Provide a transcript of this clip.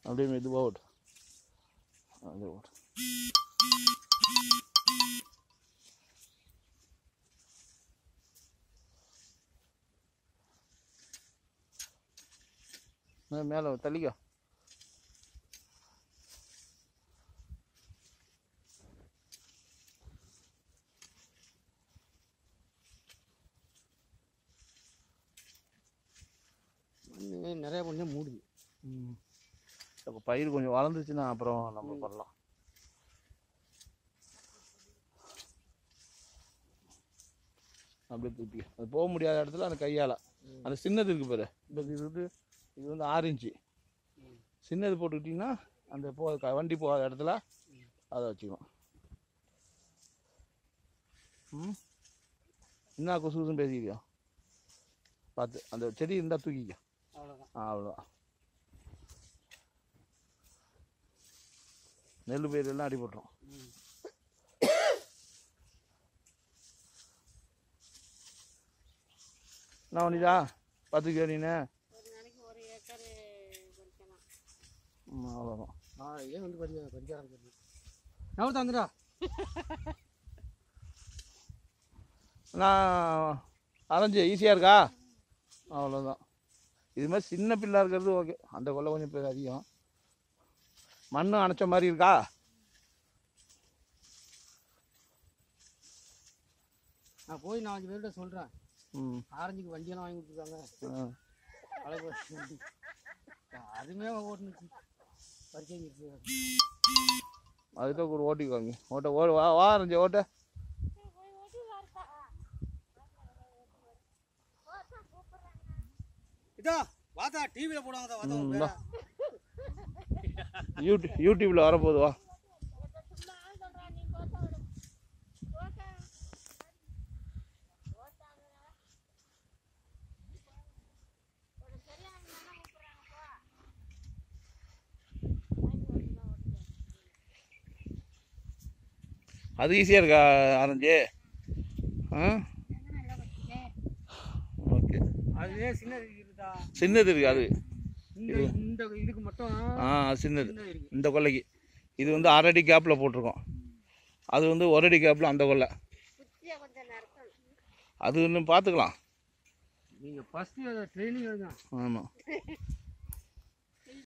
அப்படியே மெதுவாக ஓட்டு அப்படியே ஓட்டு மே- மேலே தள்ளிக்கோ மண்ணு நிறைய கொஞ்சம் மூடுது ம் அப்போ பயிர் கொஞ்சம் வளர்ந்துச்சுன்னா அப்புறம் நம்ம பண்ணலாம் அப்படியே தூக்கி அது போக முடியாத இடத்துல அந்த கையால் அந்த சின்னது இருக்கு பாரு இப்போ இது வந்து இது வந்து ஆறு இன்ச்சு சின்னது போட்டுக்கிட்டிங்கன்னா அந்த போ க- வண்டி போகாத இடத்துல அதை வச்சுக்கலாம் ம் என்ன கொசு கொசுன்னு பேசிக்கிறியா பார்த்து அந்த செடி இருந்தால் தூக்கிக்க அவ்வளோதான் ஆ அவ்வளோதான் நெல் பயிர் எல்லாம் அடிபட்டுரும் என்ன பண்ணிதா பார்த்துக்கியா நீனு ஒரு நாளைக்கு ஒரு ஏக்கர் பறிக்கலாம் ம், அவ்வளோதான் ஆ ஏன் வந்து பறிக்க பறிக்க ஆரம்பிச்சிருந்தேன் நவரு தந்துடா நான் அரைஞ்சி ஈஸியாக இருக்கா அவ்வளோதான் இது மாதிரி சின்ன பிள்ளை இருக்கிறது ஓகே அந்த கொள்ளை கொஞ்சம் பேர் அதிகம் மண்ணும் அணைச்ச மாதிரி இருக்கா நான் போய் நாலஞ்சு பேர்கிட்ட சொல்கிறேன் ம் ஆரஞ்சுக்கு வண்டியெல்லாம் வாங்கி கொடுத்துருக்காங்க ஆ. அழகு வண்டி அதுமே ஓட்டுனுச்சு பறிக்க அதுதான் ஒரு ஓட்டிக்குவாங்க ஓட்ட ஓ வா வா அரைஞ்சி ஓட்ட இதா வாத்தா டிவியில் போடுவாங்க தான் ம், வாத்தா யூடியூப் யூடியூப்பில் வரப்போகுது வா சும்மா சொல்கிறேன் நீ கோத்த விடு கோத்த கோத்தாங்கடா ஒரு சரியான நல்லா கூப்பிட்றாங்கப்பா அது ஈஸியாக இருக்கா ஆரஞ்சு ஆ ஓகே அதுவே சின்ன இருக்குதா சின்னது இருக்கு அது இந்த இந்த இதுக்கு மட்டும் ஆ அது சின்னது சின்னது இருக்கு இந்த கொல்லைக்கு இது வந்து அரடி கேப்பில் போட்டிருக்கோம் அது வந்து ஒரு அடி கேப்பில் அந்த கொல்லை குச்சியை கொஞ்சம் நறுக்கணும் அது இன்னும் பார்த்துக்கலாம் நீங்கள் ஃபஸ்ட்டு ட்ரைனிங் தான் ஆமாம்